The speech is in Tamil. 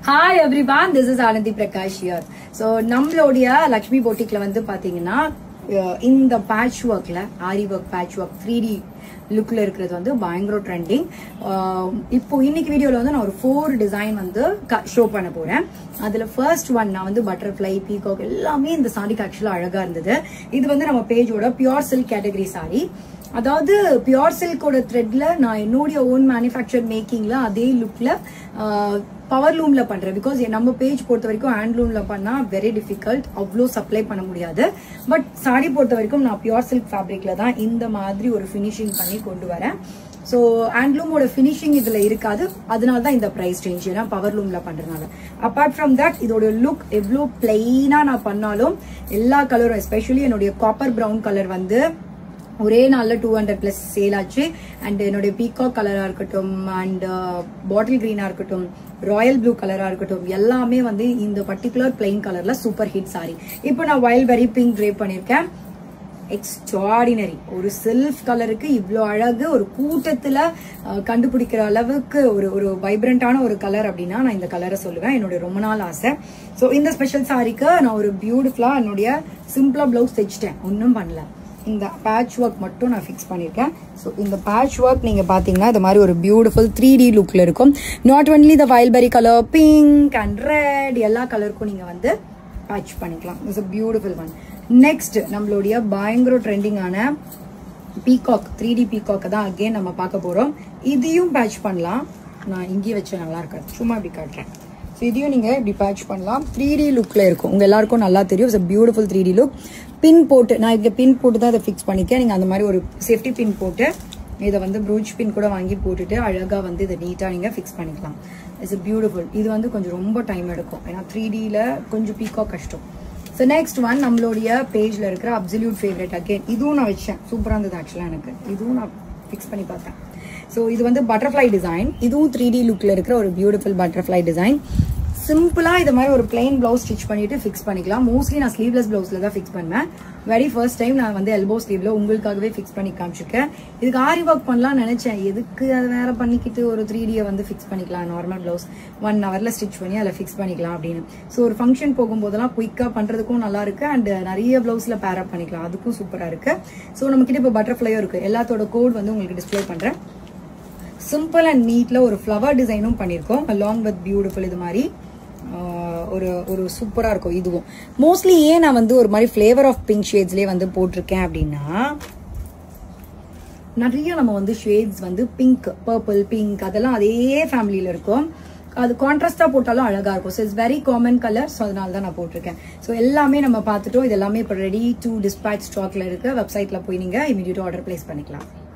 hi everyone this is Anandhi Prakash here so நம்மளுடைய லக்ஷ்மி போட்டிக்ல வந்து பாத்தீங்கன்னா அஹ் இந்த பேட்ச் ஒர்க்ல aari work patch work three D லுக்ல இருக்கிறது வந்து பயங்கர ட்ரெண்டிங் இப்போ இன்னைக்கு வீடியோல வந்து நான் ஒரு ஃபோர் டிசைன் வந்து ஷோ பண்ண போறேன் அதுல ஃபர்ஸ்ட் ஒன் நான் வந்து பட்டர்ஃப்ளை பீகாக் எல்லாமே இந்த சாரிக்கு ஆக்சுவலா அழகா இருந்தது இது வந்து நம்ம பேஜோட பியூர் சில்க் கேட்டகரி சாரி அதாவது பியூர் சில்கோட த்ரெட்ல நான் என்னுடைய ஓன் மேனுஃபேக்சர் மேக்கிங்ல அதே லுக்ல பவர் லூம்ல பண்றேன் பிகாஸ் நம்ம பேஜ் பொறுத்த வரைக்கும் ஹேண்ட்லூம்ல பண்ணா வெரி டிஃபிகல்ட் அவ்வளோ சப்ளை பண்ண முடியாது பட் சாரி பொறுத்த வரைக்கும் நான் பியூர் சில்க் ஃபேப்ரிக்ல தான் இந்த மாதிரி ஒரு ஃபினிஷிங் பண்ணி கொண்டு வரேன் ஸோ ஹேண்ட்லூமோட ஃபினிஷிங் இதுல இருக்காது அதனால தான் இந்த ப்ரைஸ் ரேஞ்ச் ஏன்னா பவர் லூம்ல பண்றதுனால அப்பார்ட் ஃப்ரம் தட் இதோட லுக் எவ்வளோ பிளெயினா நான் பண்ணாலும் எல்லா கலரும் எஸ்பெஷலி என்னுடைய காப்பர் ப்ரௌன் கலர் வந்து ஒரே நாள்ல டூ ஹண்ட்ரட் பிளஸ் சேல் ஆச்சு அண்ட் என்னுடைய பீகாக் கலரா இருக்கட்டும் அண்ட் பாட்டில் கிரீனா இருக்கட்டும் ராயல் ப்ளூ கலரா இருக்கட்டும் எல்லாமே வந்து இந்த பர்டிகுலர் பிளெயின் கலர்ல சூப்பர் ஹிட் சாரி இப்போ நான் வைல்ட் வெரி பிங்க் ட்ரேப் பண்ணிருக்கேன் எக்ஸ்ட்ராடினரி ஒரு செல்ஃப் கலருக்கு இவ்வளோ அழகு ஒரு கூட்டத்துல அஹ், கண்டுபிடிக்கிற அளவுக்கு ஒரு ஒரு வைப்ரண்டான ஒரு கலர் அப்படின்னா நான் இந்த கலரை சொல்லுவேன் என்னுடைய ரொம்ப நாள் ஆசை ஸோ இந்த ஸ்பெஷல் சாரிக்கு நான் ஒரு பியூட்டிஃபுல்லா என்னுடைய சிம்பிளா பிளவுஸ் தைச்சிட்டேன் ஒன்றும் பண்ணல இந்த பேட்ச் ஒர்க் மட்டும் நான் ஃபிக்ஸ் பண்ணியிருக்கேன் ஸோ இந்த பேட்ச் ஒர்க் நீங்கள் பார்த்தீங்கன்னா இந்த மாதிரி ஒரு பியூட்டிஃபுல் த்ரீ டி லுக்கில் இருக்கும் not only the wildberry colour pink and red எல்லா கலருக்கும் நீங்கள் வந்து பேட்ச் பண்ணிக்கலாம் it's a beautiful one next நம்மளுடைய பயங்கர ட்ரெண்டிங்கான பீகாக் த்ரீ டி பீகாக்கை தான் அகெயின் நம்ம பார்க்க போகிறோம் இதையும் பேட்ச் பண்ணலாம் நான் இங்கேயே வச்சு நல்லா இருக்காது சும்மா இப்படி காட்டுறேன் ஸோ இதையும் நீங்கள் இப்படி பேட்ச் பண்ணலாம் த்ரீ டி லுக்கில் இருக்கும் உங்கள் எல்லாருக்கும் நல்லா தெரியும் it's beautiful three D look pin போட்டு நான் இங்கே பின் போட்டு தான் இதை ஃபிக்ஸ் பண்ணிக்கேன் நீங்கள் அந்த மாதிரி ஒரு சேஃப்டி பின் போட்டு இதை வந்து ப்ரூச் பின் கூட வாங்கி போட்டுட்டு அழகாக வந்து இதை நீட்டாக நீங்கள் ஃபிக்ஸ் பண்ணிக்கலாம் இட்ஸ் பியூட்டிஃபுல் இது வந்து கொஞ்சம் ரொம்ப டைம் எடுக்கும் ஏன்னா த்ரீ டியில் கொஞ்சம் பீக்காக கஷ்டம் ஸோ நெக்ஸ்ட் ஒன் நம்மளுடைய பேஜில் இருக்கிற அப்சல்யூட் ஃபேவரட் அகேன் இதுவும் நான் வச்சேன் சூப்பராக இருந்தது ஆக்சுவலாக எனக்கு இதுவும் நான் ஃபிக்ஸ் பண்ணி பார்த்தேன் ஸோ இது வந்து பட்டர்ஃப்ளை டிசைன் இதுவும் த்ரீ டி லுக்கில் இருக்கிற ஒரு பியூட்டிஃபுல் பட்டர்ஃப்ளை டிசைன் சிம்பிளாக இது மாதிரி ஒரு பிளெயின் பிளவுஸ் ஸ்டிச் பண்ணிட்டு ஃபிக்ஸ் பண்ணிக்கலாம் மோஸ்ட்லி நான் ஸ்லீவ்லெஸ் பிளவுஸில் தான் ஃபிக்ஸ் பண்ணேன் வெரி ஃபர்ஸ்ட் டைம் நான் வந்து எல்போ ஸ்லீவ்ல உங்களுக்காகவே ஃபிக்ஸ் பண்ணி காமிச்சிருக்கேன் இதுக்கு ஆரி ஒர்க் பண்ணலாம் நினைச்சேன் எதுக்கு அதை வேற பண்ணிக்கிட்டு ஒரு த்ரீ டியை வந்து ஃபிக்ஸ் பண்ணிக்கலாம் நார்மல் பிளவுஸ் ஒன் ஹவர்ல ஸ்டிச் பண்ணி அதில் ஃபிக்ஸ் பண்ணிக்கலாம் அப்படின்னு ஸோ ஒரு ஃபங்க்ஷன் போகும்போதெல்லாம் குயிக்காக பண்றதுக்கும் நல்லா இருக்கு அண்ட் நிறைய பிளவுஸ்ல பேர் அப் பண்ணிக்கலாம் அதுக்கும் சூப்பராக இருக்கு ஸோ நம்ம கிட்ட இப்போ பட்டர்ஃப்ளையும் இருக்கு எல்லாத்தோட கோட் வந்து உங்களுக்கு டிஸ்ப்ளே பண்றேன் சிம்பிள் அண்ட் நீட்ல ஒரு ஃப்ளவர் டிசைனும் பண்ணியிருக்கோம் அலாங் வித் பியூட்டிஃபுல் இது மாதிரி ஆஹ் ஒரு ஒரு சூப்பரா இருக்கும் இதுவும் மோஸ்ட்லி ஏன் நான் வந்து ஒரு மாதிரி ஃபிளேவர் ஆஃப் பிங்க் ஷேட்ஸ்லயே வந்து போட்டிருக்கேன் அப்படின்னா நிறைய நம்ம வந்து ஷேட்ஸ் வந்து பிங்க் பர்பிள் பிங்க் அதெல்லாம் அதே ஃபேமிலியில இருக்கும் அது கான்ட்ராஸ்டா போட்டாலும் அழகா இருக்கும் so it's very common colour so அதனால தான் நான் போட்டிருக்கேன் ஸோ எல்லாமே நம்ம பார்த்துட்டோம் இது எல்லாமே இப்போ ரெடி டு டிஸ்பேச் ஸ்டாக்ல இருக்கு வெப்சைட்ல போய் நீங்க இமீடியட்டா ஆர்டர் பிளேஸ் பண்ணிக்கலாம்